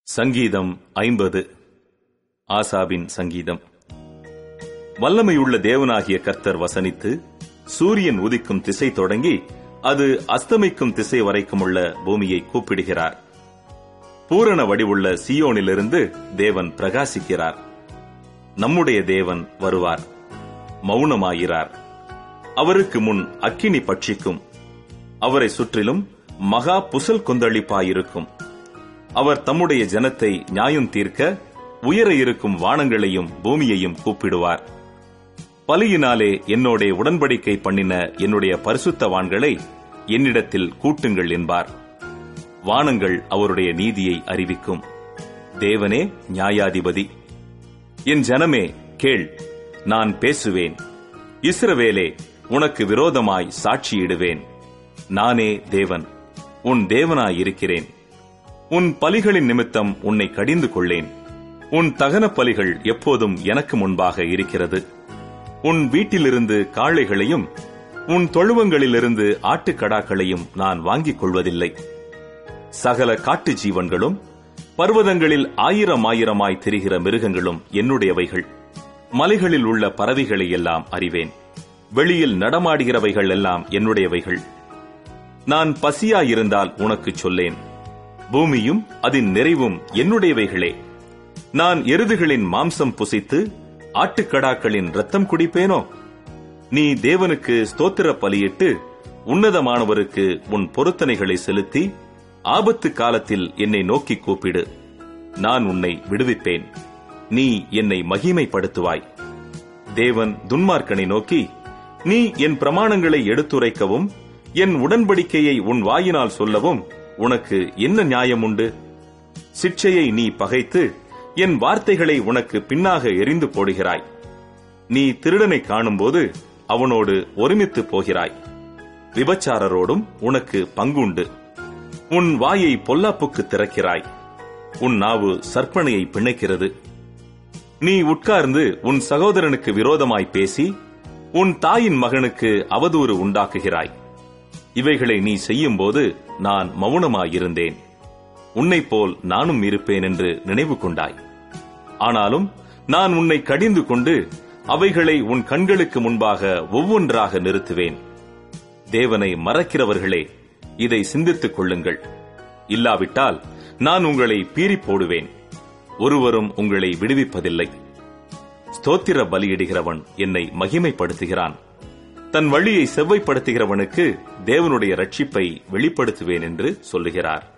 சங்கீதம் ஐம்பது ஆசாபின் சங்கீதம் வல்லமையுள்ள தேவனாகிய கர்த்தர் வசனித்து சூரியன் உதிக்கும் திசை தொடங்கி அது அஸ்தமிக்கும் திசை வரைக்குமுள்ள பூமியை கூப்பிடுகிறார் பூரண வடிவுள்ள சியோனிலிருந்து தேவன் பிரகாசிக்கிறார் நம்முடைய தேவன் வருவார் மௌனமாயிரார் அவருக்கு முன் அக்கினி பட்சிக்கும் அவரை சுற்றிலும் மகா புசல் கொந்தளிப்பாயிருக்கும் அவர் தம்முடைய ஜனத்தை நியாயம் தீர்க்க உயர இருக்கும் வானங்களையும் பூமியையும் கூப்பிடுவார் பலியினாலே என்னோட உடன்படிக்கை பண்ணின என்னுடைய பரிசுத்தவான்களை என்னிடத்தில் கூட்டுங்கள் என்பார் வானங்கள் அவருடைய நீதியை அறிவிக்கும் தேவனே நியாயாதிபதி என் ஜனமே கேள் நான் பேசுவேன் இஸ்ரவேலே உனக்கு விரோதமாய் சாட்சியிடுவேன் நானே தேவன் உன் தேவனாயிருக்கிறேன் உன் பலிகளின் நிமித்தம் உன்னை கடிந்து கொள்ளேன் உன் தகன பலிகள் எப்போதும் எனக்கு முன்பாக இருக்கிறது உன் வீட்டிலிருந்து காளைகளையும் உன் தொழுவங்களிலிருந்து ஆட்டுக்கடாக்களையும் நான் வாங்கிக் கொள்வதில்லை சகல காட்டு ஜீவன்களும் பர்வதங்களில் ஆயிரம் ஆயிரமாய் திரிகிற மிருகங்களும் என்னுடையவைகள் மலைகளில் உள்ள பறவைகளை எல்லாம் அறிவேன் வெளியில் நடமாடுகிறவைகள் எல்லாம் என்னுடையவைகள் நான் பசியாயிருந்தால் உனக்குச் சொல்லேன் பூமியும் அதன் நிறைவும் என்னுடையவைகளே நான் எருதுகளின் மாம்சம் புசித்து ஆட்டுக்கடாக்களின் ரத்தம் குடிப்பேனோ நீ தேவனுக்கு ஸ்தோத்திர பலியிட்டு உன்னதமானவருக்கு உன் பொருத்தனைகளை செலுத்தி ஆபத்து காலத்தில் என்னை நோக்கி கூப்பிடு நான் உன்னை விடுவிப்பேன் நீ என்னை மகிமைப்படுத்துவாய் தேவன் துன்மார்க்கனை நோக்கி நீ என் பிரமாணங்களை எடுத்துரைக்கவும் என் உடன்படிக்கையை உன் வாயினால் சொல்லவும் உனக்கு என்ன நியாயம் உண்டு சிற்சையை நீ பகைத்து என் வார்த்தைகளை உனக்கு பின்னாக எரிந்து போடுகிறாய் நீ திருடனை காணும்போது அவனோடு ஒருமித்து போகிறாய் விபச்சாரரோடும் உனக்கு பங்குண்டு உன் வாயை பொல்லாப்புக்கு திறக்கிறாய் உன் நாவு சற்பனையை பிணைக்கிறது நீ உட்கார்ந்து உன் சகோதரனுக்கு விரோதமாய் பேசி உன் தாயின் மகனுக்கு அவதூறு உண்டாக்குகிறாய் இவைகளை நீ செய்யும்போது நான் மௌனமாயிருந்தேன் உன்னைப் போல் நானும் இருப்பேன் என்று நினைவு கொண்டாய் ஆனாலும் நான் உன்னை கடிந்து கொண்டு அவைகளை உன் கண்களுக்கு முன்பாக ஒவ்வொன்றாக நிறுத்துவேன் தேவனை மறக்கிறவர்களே இதை சிந்தித்துக் கொள்ளுங்கள் இல்லாவிட்டால் நான் உங்களை பீறி போடுவேன் ஒருவரும் உங்களை விடுவிப்பதில்லை ஸ்தோத்திர பலியிடுகிறவன் என்னை மகிமைப்படுத்துகிறான் தன் வழியை செவ்வைப்படுத்துகிறவனுக்கு தேவனுடைய ரட்சிப்பை வெளிப்படுத்துவேன் என்று சொல்லுகிறார்